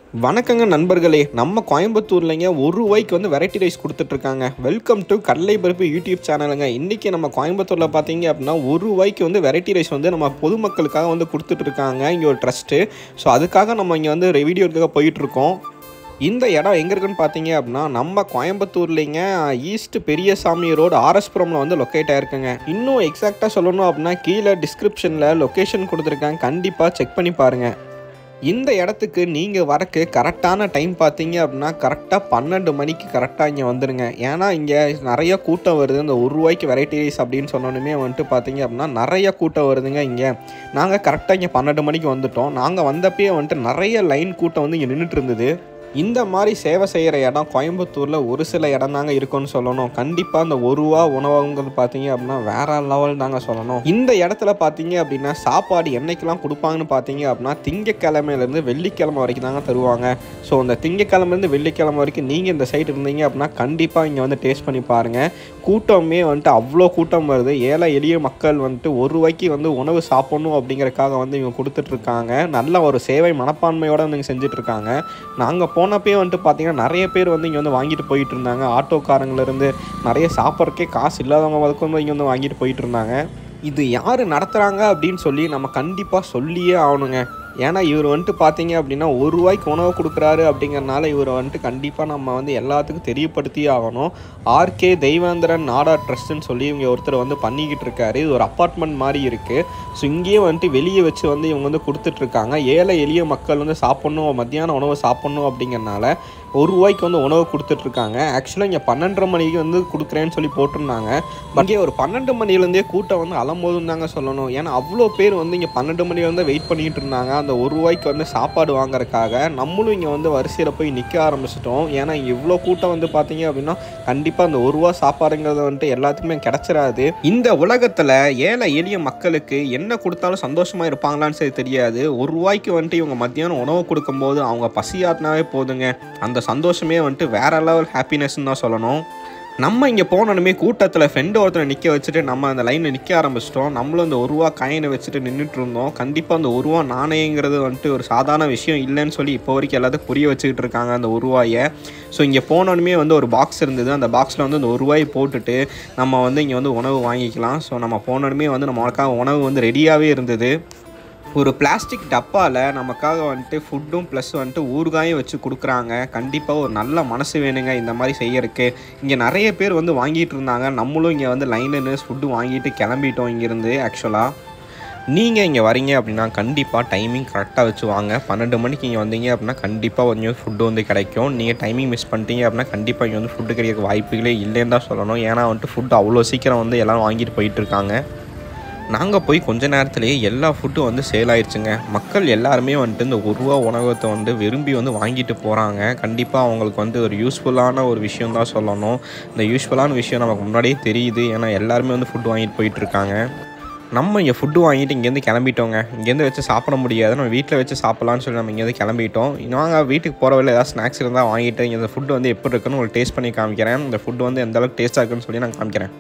வணக்கங்க நண்பர்களே நம்ம கோயம்புத்தூர்லைங்க ஒரு ரூபாய்க்கு வந்து வெரைட்டி ரைஸ் கொடுத்துட்ருக்காங்க welcome to Kadalai Paruppu YouTube சேனலுங்க இன்றைக்கி நம்ம கோயம்புத்தூரில் பார்த்தீங்க அப்படின்னா ஒரு ரூபாய்க்கு வந்து வெரைட்டி ரைஸ் வந்து நம்ம பொதுமக்களுக்காக வந்து கொடுத்துட்ருக்காங்க இங்கே ஒரு ட்ரஸ்ட்டு ஸோ அதுக்காக நம்ம இங்கே வந்து வீடியோக்காக போயிட்டுருக்கோம் இந்த இடம் எங்கே இருக்குன்னு பார்த்தீங்க அப்படின்னா நம்ம கோயம்புத்தூர்லேங்க ஈஸ்ட் பெரியசாமி ரோடு ஆர்எஸ்புரமில் வந்து லொக்கேட் ஆயிருக்குங்க இன்னும் எக்ஸாக்டாக சொல்லணும் அப்படின்னா கீழே டிஸ்கிரிப்ஷனில் லொக்கேஷன் கொடுத்துருக்காங்க கண்டிப்பாக செக் பண்ணி பாருங்கள் இந்த இடத்துக்கு நீங்கள் வரக்கு கரெக்டான டைம் பார்த்தீங்க அப்படின்னா கரெக்டாக பன்னெண்டு மணிக்கு கரெக்டாக இங்கே வந்துடுங்க ஏன்னா இங்கே நிறைய கூட்டம் வருது இந்த ஒரு ரூபாய்க்கு வெரைட்டி ரைஸ் அப்படின்னு சொன்னோன்னே வந்துட்டு பார்த்தீங்க அப்படின்னா நிறைய கூட்டம் வருதுங்க இங்கே நாங்கள் கரெக்டாக இங்கே பன்னெண்டு மணிக்கு வந்துட்டோம் நாங்கள் வந்தப்பயே வந்துட்டு நிறைய லைன் கூட்டம் வந்து இங்கே நின்றுட்டு இருந்தது இந்த மாதிரி சேவை செய்கிற இடம் கோயம்புத்தூரில் ஒரு சில இடம் தாங்க இருக்குன்னு சொல்லணும் கண்டிப்பாக இந்த ஒரு ரூபா உணவுங்கிறது பார்த்தீங்க அப்படின்னா வேற லெவல் தாங்க சொல்லணும் இந்த இடத்துல பார்த்தீங்க அப்படின்னா சாப்பாடு என்னைக்கெல்லாம் கொடுப்பாங்கன்னு பார்த்தீங்க அப்படின்னா திங்கக்கிழமையிலேருந்து வெள்ளிக்கிழமை வரைக்கும் தாங்க தருவாங்க ஸோ இந்த திங்கக்கிழமைலேருந்து வெள்ளிக்கிழமை வரைக்கும் நீங்கள் இந்த சைடு இருந்தீங்க அப்படின்னா கண்டிப்பாக இங்கே வந்து டேஸ்ட் பண்ணி பாருங்கள் கூட்டமே வந்துட்டு அவ்வளோ கூட்டம் வருது ஏழை எளிய மக்கள் வந்துட்டு ஒரு ரூபாய்க்கு வந்து உணவு சாப்பிடணும் அப்படிங்கறக்காக வந்து இவங்க கொடுத்துட்ருக்காங்க நல்ல ஒரு சேவை மனப்பான்மையோடு வந்து இங்கே செஞ்சுட்ருக்காங்க நாங்கள் போனப்பயே வந்துட்டு பார்த்தீங்கன்னா நிறைய பேர் வந்து இங்கே வந்து வாங்கிட்டு போயிட்டு இருந்தாங்க ஆட்டோக்காரங்கலேருந்து நிறைய சாப்பிட்றக்கே காசு இல்லாதவங்க வரைக்கும் இங்கே வந்து வாங்கிட்டு போயிட்டு இருந்தாங்க இது யார் நடத்துகிறாங்க அப்படின்னு சொல்லி நம்ம கண்டிப்பாக சொல்லியே ஆகணுங்க ஏன்னா இவர் வந்துட்டு பார்த்தீங்க அப்படின்னா ஒரு ரூபாய்க்கு உணவு கொடுக்குறாரு அப்படிங்கறனால இவர் வந்துட்டு கண்டிப்பாக நம்ம வந்து எல்லாத்துக்கும் தெரியப்படுத்தியே ஆகணும் ஆர்கே தெய்வேந்திரன் நாடா ட்ரஸ்ட்னு சொல்லி இவங்க ஒருத்தர் வந்து பண்ணிக்கிட்டு இருக்காரு இது ஒரு அப்பார்ட்மெண்ட் மாதிரி இருக்குது ஸோ இங்கேயே வந்துட்டு வெளியே வச்சு வந்து இவங்க வந்து கொடுத்துட்ருக்காங்க ஏழை எளிய மக்கள் வந்து சாப்பிட்ணும் மத்தியான உணவு சாப்பிட்ணும் அப்படிங்கறனால ஒரு ரூபாய்க்கு வந்து உணவு கொடுத்துட்ருக்காங்க ஆக்சுவலாக இங்கே பன்னெண்டரை மணிக்கு வந்து கொடுக்குறேன்னு சொல்லி போட்டிருந்தாங்க இங்கே ஒரு பன்னெண்டு மணிலேருந்தே கூட்டம் வந்து அலம்போதும் தாங்க சொல்லணும் ஏன்னா அவ்வளோ பேர் வந்து இங்கே பன்னெண்டு மணிலேருந்து வெயிட் பண்ணிக்கிட்டு இருந்தாங்க அந்த ஒரு ரூபாய்க்கு வந்து சாப்பாடு வாங்குறதுக்காக நம்மளும் இங்கே வந்து வரிசையில் போய் நிற்க ஆரம்பிச்சிட்டோம் ஏன்னா இங்கே இவ்வளோ கூட்டம் வந்து பார்த்தீங்க அப்படின்னா கண்டிப்பாக அந்த ஒரு ரூபா சாப்பாடுங்கிறது வந்துட்டு எல்லாத்துக்குமே கிடச்சிடாது இந்த உலகத்தில் ஏழை எளிய மக்களுக்கு என்ன கொடுத்தாலும் சந்தோஷமாக இருப்பாங்களான்னு சரி தெரியாது ஒரு ரூபாய்க்கு வந்துட்டு இவங்க மத்தியானம் உணவு கொடுக்கும்போது அவங்க பசியாட்டினாவே போதுங்க அந்த சந்தோஷமே வந்துட்டு வேற லெவல் ஹாப்பினஸ்ன்னு தான் சொல்லணும் நம்ம இங்கே போனோனுமே கூட்டத்தில் ஃப்ரெண்டு ஒருத்தரை நிற்க வச்சுட்டு நம்ம அந்த லைனில் நிற்க ஆரம்பிச்சிட்டோம் நம்மளும் இந்த ஒரு ரூபா காயினை வச்சுட்டு நின்றுட்டு இருந்தோம் கண்டிப்பாக அந்த ஒரு ரூபா நாணயங்கிறது வந்துட்டு ஒரு சாதாரண விஷயம் இல்லைன்னு சொல்லி இப்போ வரைக்கும் எல்லாத்துக்கும் புரிய வச்சுக்கிட்டு இருக்காங்க அந்த ஒரு ரூபாயை ஸோ இங்கே போனோனுமே வந்து ஒரு பாக்ஸ் இருந்தது அந்த பாக்ஸில் வந்து அந்த ஒரு ரூபாயை போட்டுட்டு நம்ம வந்து இங்கே வந்து உணவு வாங்கிக்கலாம் ஸோ நம்ம போனோனுமே வந்து நம்மளுக்காக உணவு வந்து ரெடியாகவே இருந்தது ஒரு பிளாஸ்டிக் டப்பாவில் நமக்காக வந்துட்டு ஃபுட்டும் ப்ளஸ் வந்துட்டு ஊறுகாயும் வச்சு கொடுக்குறாங்க கண்டிப்பாக ஒரு நல்ல மனசு வேணுங்க இந்த மாதிரி செய்யறதுக்கு இங்கே நிறைய பேர் வந்து வாங்கிட்டு இருந்தாங்க நம்மளும் இங்கே வந்து லைனு ஃபுட்டு வாங்கிட்டு கிளம்பிட்டோம் இங்கேருந்து ஆக்சுவலாக நீங்கள் இங்கே வரீங்க அப்படின்னா கண்டிப்பாக டைமிங் கரெக்டாக வச்சு வாங்க பன்னெண்டு மணிக்கு இங்கே வந்தீங்க அப்படின்னா கண்டிப்பாக கொஞ்சம் ஃபுட்டு வந்து கிடைக்கும் நீங்கள் டைமிங் மிஸ் பண்ணிட்டீங்க அப்படின்னா கண்டிப்பாக இங்கே வந்து ஃபுட்டு கிடைக்க வாய்ப்புகளே இல்லைன்னு தான் சொல்லணும் ஏன்னா வந்துட்டு ஃபுட்டு அவ்வளோ சீக்கிரம் வந்து எல்லோரும் வாங்கிட்டு போயிட்டு இருக்காங்க நாங்கள் போய் கொஞ்ச நேரத்துலேயே எல்லா ஃபுட்டும் வந்து சேல் ஆயிடுச்சுங்க மக்கள் எல்லாருமே வந்துட்டு இந்த ஒரு ரூபா உணவகத்தை வந்து விரும்பி வந்து வாங்கிட்டு போகிறாங்க கண்டிப்பாக அவங்களுக்கு வந்து ஒரு யூஸ்ஃபுல்லான ஒரு விஷயம் தான் சொல்லணும் இந்த யூஸ்ஃபுல்லான விஷயம் நமக்கு முன்னாடியே தெரியுது ஏன்னா எல்லாருமே வந்து ஃபுட் வாங்கிட்டு போயிட்டுருக்காங்க நம்ம இங்கே ஃபுட்டு வாங்கிட்டு இங்கேருந்து கிளம்பிட்டோங்க இங்கேருந்து வச்சு சாப்பிட முடியாது நம்ம வீட்டில் வச்சு சாப்பிட்லான்னு சொல்லி நம்ம இங்கேருந்து கிளம்பிட்டோம் நாங்கள் வீட்டுக்கு போகிற வழியில் ஏதாவது ஸ்நாக்ஸ் இருந்தால் வாங்கிட்டு இங்கே இந்த ஃபுட்டு வந்து எப்படி இருக்குன்னு உங்களுக்கு டேஸ்ட் பண்ணி காமிக்கிறேன் இந்த ஃபுட்டு வந்து எந்த அளவுக்கு டேஸ்ட்டாக இருக்குன்னு சொல்லி நான் காமிக்கிறேன்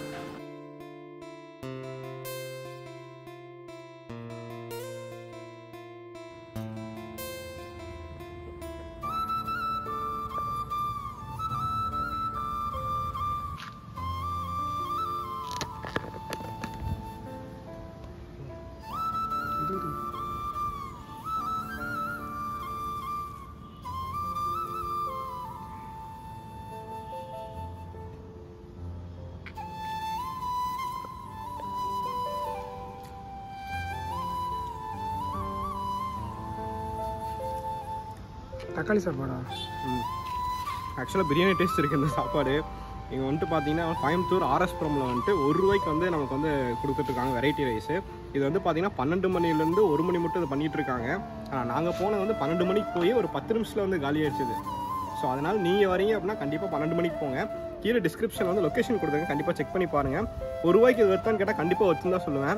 தக்காளி சாப்பாடா ஆக்சுவலாக பிரியாணி டேஸ்ட் இருக்குது இந்த சாப்பாடு இங்கே வந்துட்டு பார்த்தீங்கன்னா கோயம்புத்தூர் ஆர்எஸ்புரமில் வந்துட்டு ஒரு ரூபாய்க்கு வந்து நமக்கு வந்து கொடுத்துட்ருக்காங்க வெரைட்டி ரைஸு இது வந்து பார்த்தீங்கன்னா பன்னெண்டு மணிலேருந்து ஒரு மணி மட்டும் இது பண்ணிட்டு இருக்காங்க ஆனால் நாங்கள் போனது வந்து பன்னெண்டு மணிக்கு போய் ஒரு பத்து நிமிஷத்தில் வந்து காலி ஆயிடுச்சுது ஸோ அதனால் நீங்கள் வரீங்க அப்படின்னா கண்டிப்பாக பன்னெண்டு மணிக்கு போங்க கீழே டிஸ்கிரிப்ஷனில் வந்து லொக்கேஷன் கொடுத்துருங்க கண்டிப்பாக செக் பண்ணி பாருங்கள் ஒரு ரூபாய்க்கு இது வருத்தான்னு கேட்டால் கண்டிப்பாக வச்சுன்னு தான் சொல்லுவேன்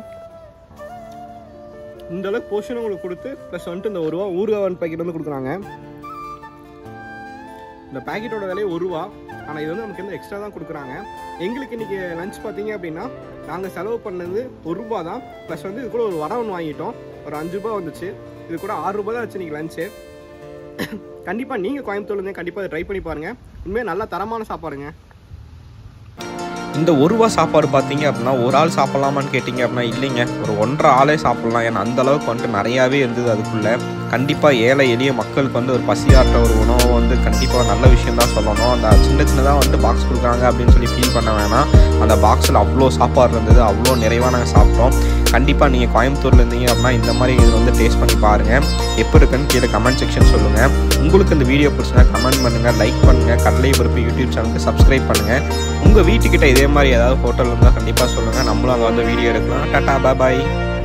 இந்த அளவுக்கு போர்ஷன் உங்களுக்கு கொடுத்து ப்ளஸ் வந்துட்டு இந்த ஒரு ரூபா ஊறுகாய் பாக்கெட் வந்து கொடுக்குறாங்க இந்த பேக்கெட்டோட விலையை ஒரு ரூபா ஆனால் இது வந்து நமக்கு வந்து எக்ஸ்ட்ரா தான் கொடுக்குறாங்க எங்களுக்கு இன்றைக்கி லஞ்ச் பார்த்தீங்க அப்படின்னா நாங்கள் செலவு பண்ணது ஒரு ரூபா தான் ப்ளஸ் வந்து இது கூட ஒரு வடை ஒன்று வாங்கிட்டோம் ஒரு அஞ்சு ரூபா வந்துச்சு இது கூட ஆறு ரூபா தான் வச்சு இன்றைக்கி லஞ்சு கண்டிப்பாக நீங்கள் கோயம்புத்தூர்லேருந்து கண்டிப்பாக ட்ரை பண்ணி பாருங்கள் உண்மையாக நல்ல தரமான சாப்பாடுங்க இந்த ஒரு ரூபா சாப்பாடு பார்த்தீங்க அப்படின்னா ஒரு ஆள் சாப்பிட்லாமான்னு கேட்டிங்க அப்படின்னா இல்லைங்க ஒரு ஒன்றரை ஆளே சாப்பிட்லாம் ஏன்னா அந்த அளவுக்கு வந்துட்டு நிறையாவே இருந்தது அதுக்குள்ளே கண்டிப்பாக ஏழை எளிய மக்களுக்கு வந்து ஒரு பசியாற்ற ஒரு உணவு வந்து கண்டிப்பாக நல்ல விஷயம் தான் சொல்லணும் அந்த சின்ன சின்னதாக வந்து பாக்ஸ் கொடுக்குறாங்க அப்படின்னு சொல்லி ஃபீல் பண்ண வேணாம் அந்த பாக்ஸில் அவ்வளோ சாப்பாடு இருந்தது அவ்வளோ நிறைவாக நாங்கள் சாப்பிட்டோம் கண்டிப்பாக நீங்கள் கோயம்புத்தூர்ல இருந்தீங்க அப்படின்னா இந்த மாதிரி இது வந்து டேஸ்ட் பண்ணி பாருங்கள் எப்படி இருக்குன்னு கீழே கமெண்ட் செக்ஷன் சொல்லுங்கள் உங்களுக்கு இந்த வீடியோ பிடிச்சினா கமெண்ட் பண்ணுங்கள் லைக் பண்ணுங்கள் கடலை பருப்பு யூடியூப் சேனலுக்கு சப்ஸ்கிரைப் பண்ணுங்கள் உங்கள் வீட்டுக்கிட்ட இதே மாதிரி ஏதாவது ஹோட்டல் இருந்தால் கண்டிப்பாக சொல்லுங்கள் நம்மளும் அங்கே வந்து வீடியோ எடுக்கலாம் டாட்டா பாய்